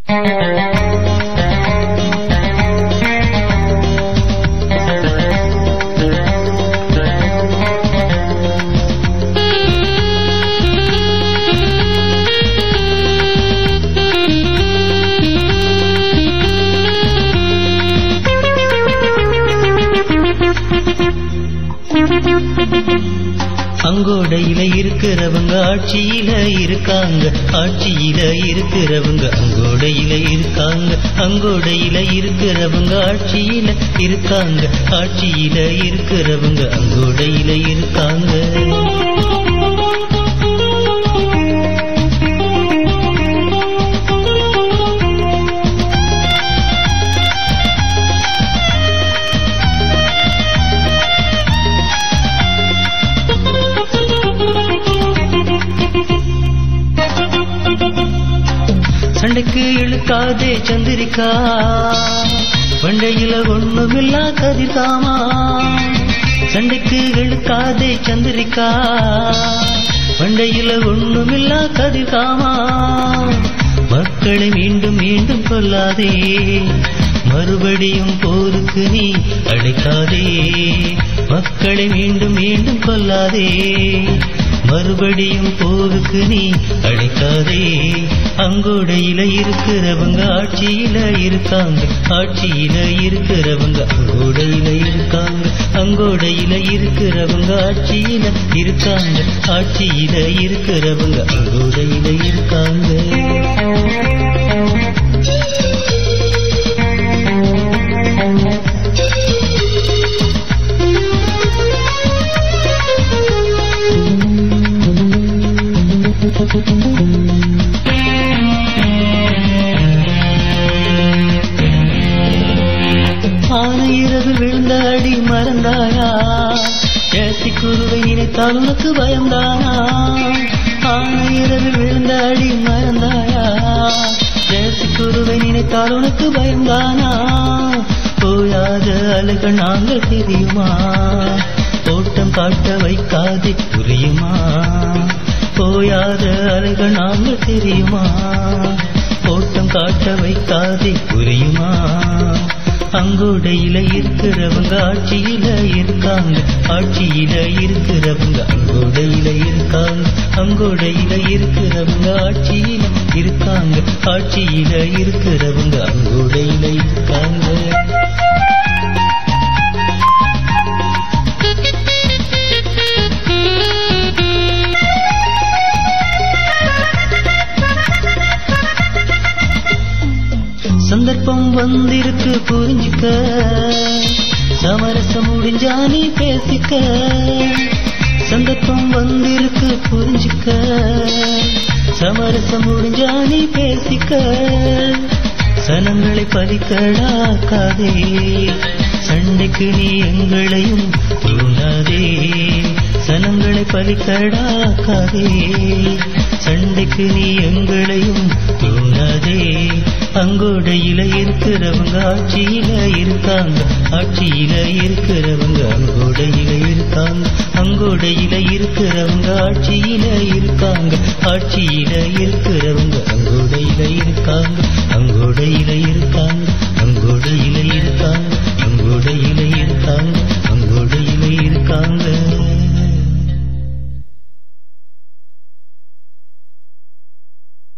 அங்கோடையில இருக்கிறவங்க ஆட்சியில இருக்காங்க ஆட்சியில இருக்கிறவங்க அங்கோடையில இருக்காங்க அங்கோடையில இருக்கிறவங்க ஆட்சியில இருக்காங்க ஆட்சியில இருக்கிறவங்க அங்கோடையில இருக்காங்க சண்டைக்கு இழுக்காதே சந்திரிக்கா வண்டையில ஒண்ணுமில்லா கதிர்காமா சண்டைக்கு இழுக்காதே சந்திரிக்கா வண்டையில ஒண்ணுமில்லா கதிர்காமா மக்களை மீண்டும் மீண்டும் கொல்லாதே மறுபடியும் போருக்கு நீ அழைக்காதே மக்களை மீண்டும் மீண்டும் கொல்லாதே மறுபடியும் போருக்கு நீ அழைக்காதே அங்கோடையில இருக்கிறவங்க ஆட்சியில இருக்காங்க ஆட்சியில இருக்கிறவங்க அங்கோடையில இருக்காங்க அங்கோடையில இருக்கிறவங்க ஆட்சியில இருக்காங்க ஆட்சியில இருக்கிறவங்க அங்கோடையில இருக்காங்க ஆனையிரவு விழுந்த அடி மறந்தாயா ஏசி குருவை நினைத்தால் உனக்கு பயம்தானா ஆனையிரவு விழுந்த அடி மறந்தாயா ஏசி குருவை நினைத்தால் உனக்கு பயம்தானா போயாத அழுக நாங்கள் தெரியுமா ஓட்டம் காட்ட வைக்காதே புரியுமா போயாத அழுக நாங்கள் தெரியுமா ஓட்டம் காட்ட வைக்காதே புரியுமா அங்கோடையில இருக்கிறவங்க ஆட்சியில இருக்காங்க ஆட்சியில இருக்கிறவங்க அங்கோடையில இருக்காங்க அங்கோடையில இருக்கிறவங்க ஆட்சியில இருக்காங்க ஆட்சியில இருக்கிறவங்க அங்கோடையில இருக்காங்க சந்தர்ப்பம் வந்திருக்கு புரிஞ்சுக்க சமரசம் முடிஞ்சா நீ பேசிக்க சந்தர்ப்பம் வந்திருக்கு புரிஞ்சுக்க சமரசம் முடிஞ்சா நீ பேசிக்க சனங்களை பலிக்கடாக்காதே சண்டைக்கு நீ எங்களையும் தூண்டாதே சனங்களை பலிக்கடாக்காதே சண்டைக்கு நீ எங்களையும் தூண்டாதே அங்கோடையில இருக்கிறவங்க ஆட்சியில இருக்காங்க ஆட்சியில இருக்கிறவங்க அங்கோடையில இருக்காங்க அங்கோடையில இருக்கிறவங்க ஆட்சியில இருக்காங்க ஆட்சியில இருக்கிறவங்க